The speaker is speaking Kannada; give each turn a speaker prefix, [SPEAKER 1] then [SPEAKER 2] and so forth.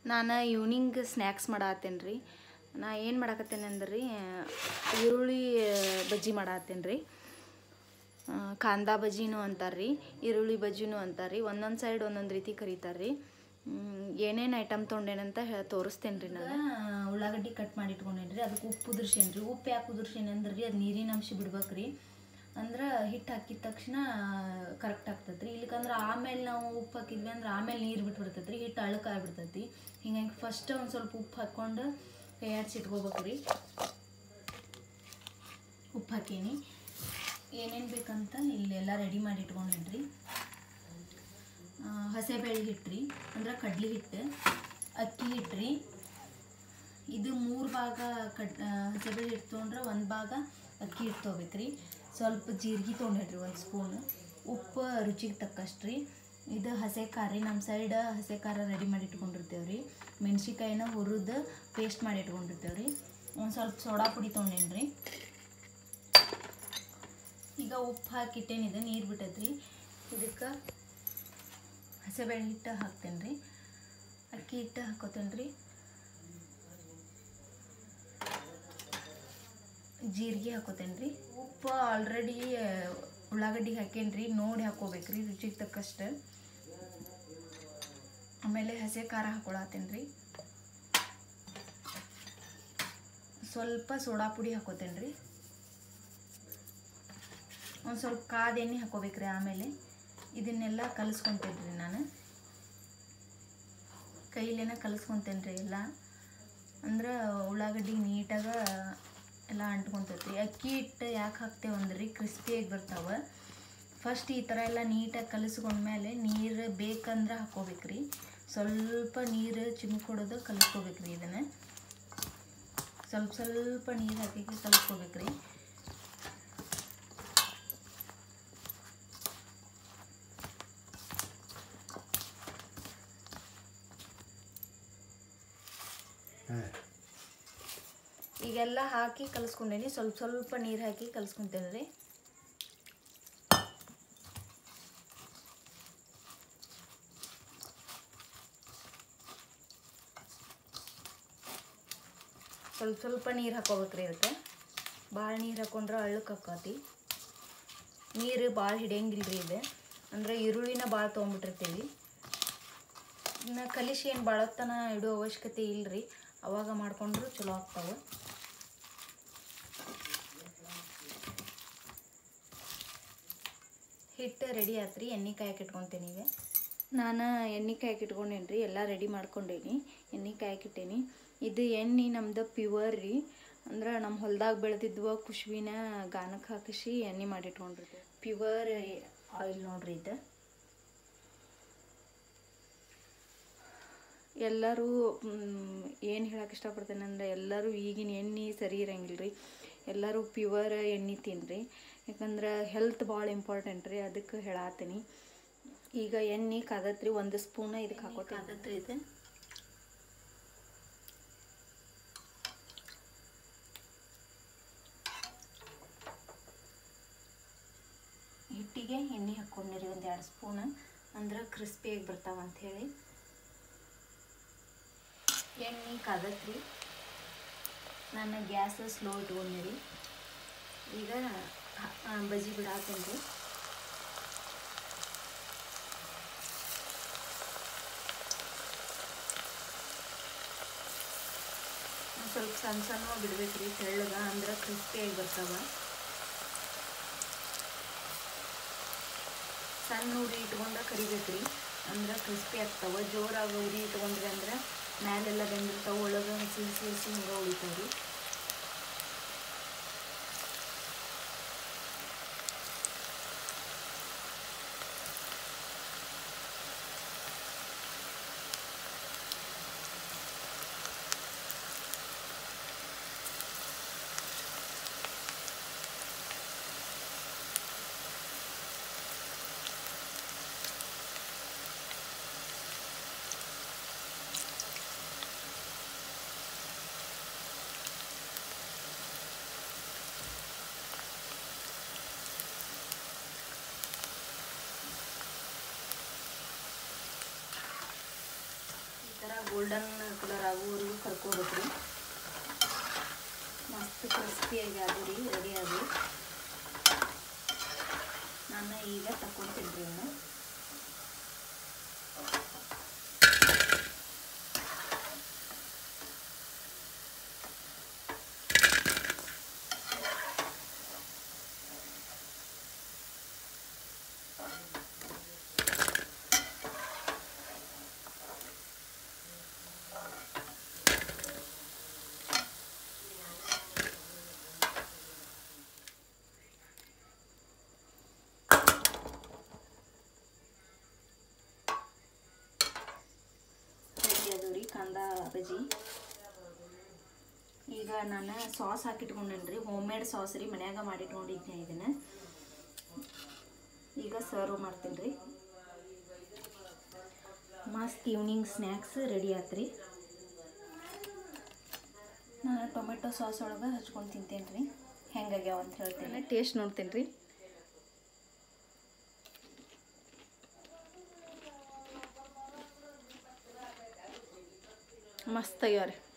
[SPEAKER 1] ನಾನು ಈವ್ನಿಂಗ್ ಸ್ನ್ಯಾಕ್ಸ್ ಮಾಡತ್ತೇನೆ ರೀ ನಾ ಏನು ಮಾಡಾಕತ್ತೇನೆ ಅಂದ್ರೆ ರೀ ಈರುಳ್ಳಿ ಬಜ್ಜಿ ಮಾಡತ್ತೇನೆ ರೀ ಕಾಂದಾ ಬಜ್ಜಿನೂ ಅಂತಾರೆ ರೀ ಈರುಳ್ಳಿ ಬಜ್ಜಿನೂ ಅಂತಾರೆ ರೀ ಒಂದೊಂದು ಸೈಡ್ ಒಂದೊಂದು ರೀತಿ ಕರೀತಾರೆ ರೀ ಏನೇನು ಐಟಮ್ ತೊಗೊಂಡೇನಂತ ಹೇ ತೋರಿಸ್ತೇನೆ ರೀ ನಾನು ಉಳ್ಳಾಗಡ್ಡಿ ಕಟ್ ಮಾಡಿ ಇಟ್ಕೊಂಡೇನಿ ರೀ ಅದಕ್ಕೆ ಉಪ್ಪು ಉದುರ್ಸೇನಿ ರೀ ಉಪ್ಪು ಯಾಕೆ ಉದುರ್ಸೇನಿ ಅಂದ್ರೆ ರೀ ಅದು ನೀರಿನ ಅಂಶ ಬಿಡ್ಬೇಕು ರೀ ಅಂದ್ರೆ ಹಿಟ್ಟು ಹಾಕಿದ ತಕ್ಷಣ ಕರೆಕ್ಟ್ ಆಗ್ತದೆ ರೀ ಇಲ್ಲಕಂದ್ರೆ ಆಮೇಲೆ ನಾವು ಉಪ್ಪು ಹಾಕಿದ್ವಿ ಅಂದ್ರೆ ಆಮೇಲೆ ನೀರು ಬಿಟ್ಬಿಡ್ತೈತೆ ರೀ ಹಿಟ್ಟು ಅಳಕ ಆಗ್ಬಿಡ್ತೈತಿ ಹಿಂಗಾಗಿ ಫಸ್ಟ್ ಒಂದು ಸ್ವಲ್ಪ ಉಪ್ಪು ಹಾಕ್ಕೊಂಡು ಕೈಯಾಡ್ಸಿ ಇಟ್ಕೋಬೇಕು ರೀ ಉಪ್ಪು ಹಾಕೀನಿ ಏನೇನು ಬೇಕಂತ ಇಲ್ಲೆಲ್ಲ ರೆಡಿ ಮಾಡಿ ಇಟ್ಕೊಂಡೇನಿ ರೀ ಹಸೆಬೇಳೆ ಹಿಟ್ಟು ರೀ ಅಂದ್ರೆ ಕಡ್ಲಿ ಹಿಟ್ಟು ಅಕ್ಕಿ ಹಿಟ್ಟು ರೀ ಇದು ಮೂರು ಭಾಗ ಕಡ್ ಹಸೆಬೇಳೆ ಹಿಟ್ಟು ತೊಗೊಂಡ್ರೆ ಒಂದು ಭಾಗ ಅಕ್ಕಿ ಹಿಟ್ಟು ತೊಗೋಬೇಕು ರೀ ಸ್ವಲ್ಪ ಜೀರಿಗೆ ತೊಗೊಂಡಿಡ್ರಿ ಒಂದು ಸ್ಪೂನ್ ಉಪ್ಪು ರುಚಿಗೆ ತಕ್ಕಷ್ಟು ರೀ ಇದು ಹಸೆ ಖಾರ ರೀ ನಮ್ಮ ಸೈಡ್ ಹಸೆ ಖಾರ ರೆಡಿ ಮಾಡಿ ಇಟ್ಕೊಂಡಿರ್ತೇವೆ ರೀ ಮೆಣ್ಸಿಕಾಯಿನ ಹುರಿದು ಪೇಸ್ಟ್ ಮಾಡಿ ಇಟ್ಕೊಂಡಿರ್ತೇವೆ ರೀ ಒಂದು ಸ್ವಲ್ಪ ಸೋಡಾ ಪುಡಿ ತೊಗೊಂಡೇನಿ ರೀ ಈಗ ಉಪ್ಪು ಹಾಕಿಟ್ಟೇನಿದೆ ನೀರು ಬಿಟ್ಟೈತ್ರಿ ಇದಕ್ಕೆ ಹಸೆಬೇಳೆ ಹಿಟ್ಟು ಹಾಕ್ತೇನೆ ರೀ ಅಕ್ಕಿ ಹಿಟ್ಟು ಹಾಕೋತೇನೆ ರೀ ಜೀರಿಗೆ ಹಾಕೋತೇನೆ ರೀ ಉಪ್ಪು ಆಲ್ರೆಡಿ ಉಳ್ಳಾಗಡ್ಡಿಗೆ ಹಾಕೇನಿ ರೀ ನೋಡಿ ಹಾಕೋಬೇಕು ರೀ ರುಚಿಗೆ ತಕ್ಕಷ್ಟು ಆಮೇಲೆ ಹಸೆ ಖಾರ ಹಾಕೊಳತ್ತೇನೆ ರೀ ಸ್ವಲ್ಪ ಸೋಡಾ ಪುಡಿ ಹಾಕೋತೇನೆ ರೀ ಒಂದು ಸ್ವಲ್ಪ ಕಾದ ಎಣ್ಣೆ ಹಾಕೋಬೇಕ್ರಿ ಆಮೇಲೆ ಇದನ್ನೆಲ್ಲ ಕಲಿಸ್ಕೊತೇನೆ ರೀ ನಾನು ಕೈಲೇನ ಕಲಿಸ್ಕೊತೇನೆ ರೀ ಎಲ್ಲ ಅಂದ್ರೆ ಉಳ್ಳಾಗಡ್ಡಿ ನೀಟಾಗ ಎಲ್ಲ ಅಂಟ್ಕೊತೈತಿ ಅಕ್ಕಿ ಹಿಟ್ಟು ಯಾಕೆ ಹಾಕ್ತೇವೆ ಅಂದ್ರೆ ರೀ ಕ್ರಿಸ್ಪಿಯಾಗಿ ಬರ್ತಾವೆ ಫಸ್ಟ್ ಈ ಥರ ಎಲ್ಲ ನೀಟಾಗಿ ಕಲಿಸ್ಕೊಂಡ್ಮೇಲೆ ನೀರು ಬೇಕಂದ್ರೆ ಹಾಕೋಬೇಕ್ರಿ ಸ್ವಲ್ಪ ನೀರು ಚಿಮ್ಕೊಡೋದು ಕಲಿಸ್ಕೋಬೇಕ್ರಿ ಇದನ್ನು ಸ್ವಲ್ಪ ಸ್ವಲ್ಪ ನೀರು ಹಾಕಿ ಕಲಿಸ್ಕೋಬೇಕ್ರಿ ಈಗೆಲ್ಲ ಹಾಕಿ ಕಲಿಸ್ಕೊಂಡೇನಿ ಸ್ವಲ್ಪ ಸ್ವಲ್ಪ ನೀರು ಹಾಕಿ ಕಲಿಸ್ಕೊಂತೇನೆ ರೀ ಸ್ವಲ್ಪ ಸ್ವಲ್ಪ ನೀರು ಹಾಕೋಬೇಕ್ರಿ ಇದಕ್ಕೆ ಭಾಳ ನೀರು ಹಾಕೊಂಡ್ರೆ ಅಳ್ಳಕ್ಕೆ ಹಾಕತಿ ನೀರು ಭಾಳ ಹಿಡಿಯಂಗಿಲ್ಲ ರೀ ಇದು ಅಂದ್ರೆ ಈರುಳ್ಳಿನ ಭಾಳ ತೊಗೊಂಬಿಟ್ಟಿರ್ತೀವಿ ಇನ್ನು ಕಲಿಸಿ ಏನು ಭಾಳತ್ತನ ಇಡೋ ಅವಶ್ಯಕತೆ ಇಲ್ಲರಿ ಅವಾಗ ಮಾಡ್ಕೊಂಡ್ರು ಚಲೋ ಆಗ್ತಾವೆ ಹಿಟ್ಟು ರೆಡಿ ಆತ್ರಿ ಎಣ್ಣೆ ಕಾಯಕ್ಕೆ ಇಟ್ಕೊತೇನೆ ಈಗ ನಾನು ಎಣ್ಣೆ ಕಾಯಕ್ಕೆ ಇಟ್ಕೊಂಡೇನಿ ರೀ ಎಲ್ಲ ರೆಡಿ ಮಾಡ್ಕೊಂಡೇನಿ ಎಣ್ಣೆ ಕಾಯಕ್ಕೆ ಇಟ್ಟೇನಿ ಇದು ಎಣ್ಣೆ ನಮ್ದು ಪ್ಯೂವರ್ ರೀ ಅಂದ್ರೆ ನಮ್ಮ ಹೊಲ್ದಾಗ ಬೆಳೆದಿದ್ವ ಕುಶ್ವಿನ ಗಾನಕ್ಕೆ ಹಾಕಿಸಿ ಎಣ್ಣೆ ಮಾಡಿಟ್ಕೊಂಡಿರ್ತೀವಿ ಪ್ಯೂವರ್ ಆಯಿಲ್ ನೋಡ್ರಿ ಇದು ಎಲ್ಲರೂ ಏನು ಹೇಳಕ್ಕೆ ಇಷ್ಟಪಡ್ತೇನೆ ಅಂದರೆ ಎಲ್ಲರೂ ಈಗಿನ ಎಣ್ಣೆ ಸರಿ ಇರಂಗಿಲ್ಲ ರೀ ಎಲ್ಲರೂ ಪ್ಯೂವರ್ ಎಣ್ಣೆ ತಿನ್ನಿರಿ ಯಾಕಂದ್ರೆ ಹೆಲ್ತ್ ಭಾಳ ಇಂಪಾರ್ಟೆಂಟ್ ರೀ ಅದಕ್ಕೆ ಹೇಳತ್ತೀನಿ ಈಗ ಎಣ್ಣೆ ಕಾದತ್ರಿ ಒಂದು ಸ್ಪೂನ ಇದಕ್ಕೆ ಹಾಕೋ ಕಾದತ್ರಿ ಇದು ಹಿಟ್ಟಿಗೆ ಎಣ್ಣೆ ಹಾಕ್ಕೊಂಡಿರಿ ಒಂದು ಎರಡು ಸ್ಪೂನ್ ಅಂದ್ರೆ ಕ್ರಿಸ್ಪಿಯಾಗಿ ಬರ್ತಾವ ಅಂಥೇಳಿ ಎಣ್ಣೆ ಕಾದತ್ರಿ ನಾನು ಗ್ಯಾಸ್ ಸ್ಲೋ ಇಟ್ಕೊಂಡಿರಿ ಈಗ ಬಜ್ಜಿ ಬಿಡಾತೀನಿ ರೀ ಸ್ವಲ್ಪ ಸಣ್ಣ ಸಣ್ಣ ಬಿಡ್ಬೇಕು ರೀ ತೆಳ್ಳಗ ಅಂದ್ರೆ ಕ್ರಿಸ್ಪಿಯಾಗಿ ಬರ್ತಾವ ಸಣ್ಣ ಉರಿ ಇಟ್ಕೊಂಡ ಕರಿಬೇಕು ರೀ ಅಂದ್ರೆ ಕ್ರಿಸ್ಪಿ ಆಗ್ತಾವ ಜೋರಾಗಿ ಉರಿ ಇಟ್ಕೊಂಡ್ರಿ ಅಂದ್ರೆ ಮ್ಯಾಲೆಲ್ಲ ಬೆಂದಿರ್ತಾವೆ ಒಳಗೆ ಹಸಿ ಹಸಿ ಹಸಿ ಹಿಂಗೆ ಉಳಿತಾವೆ ರೀ ಗೋಲ್ಡನ್ ಕಲರ್ ಆಗುವವರೆಗೂ ಕರ್ಕೋಬೇಕು ರೀ ಮಸ್ತ್ ಕ್ರಿಸ್ಪಿಯಾಗಿ ಅದು ರೀ ರೆಡಿ ಆಗಿ ನಾನು ಈಗ ತಗೊಳ್ತೀನಿ ರೀ ಇವನ್ನ ರೆಡಿ ಅದು ರೀ ಕಾಂದ ಬಜ್ಜಿ ಈಗ ನಾನು ಸಾಸ್ ಹಾಕಿಟ್ಕೊಂಡೇನಿ ರೀ ಹೋಮ್ ಮೇಡ್ ಸಾಸ್ ರೀ ಮನ್ಯಾಗ ಮಾಡಿಟ್ಕೊಂಡಿದ್ದೆ ಇದನ್ನು ಈಗ ಸರ್ವ್ ಮಾಡ್ತೀನಿ ರೀ ಮಸ್ತ್ ಈವ್ನಿಂಗ್ ಸ್ನ್ಯಾಕ್ಸ್ ರೆಡಿ ಆಯ್ತು ರೀ ನಾನು ಟೊಮೆಟೊ ಸಾಸ್ ಒಳಗೆ ಹಚ್ಕೊಂಡು ತಿಂತೇನೆ ರೀ ಹೆಂಗಾಗ್ಯಾವ ಅಂತ ಹೇಳ್ತೇನೆ ಟೇಸ್ಟ್ ನೋಡ್ತೀನಿ ರೀ ಮಸ್ತ್ ಆಗ್ಯಾವ ರೀ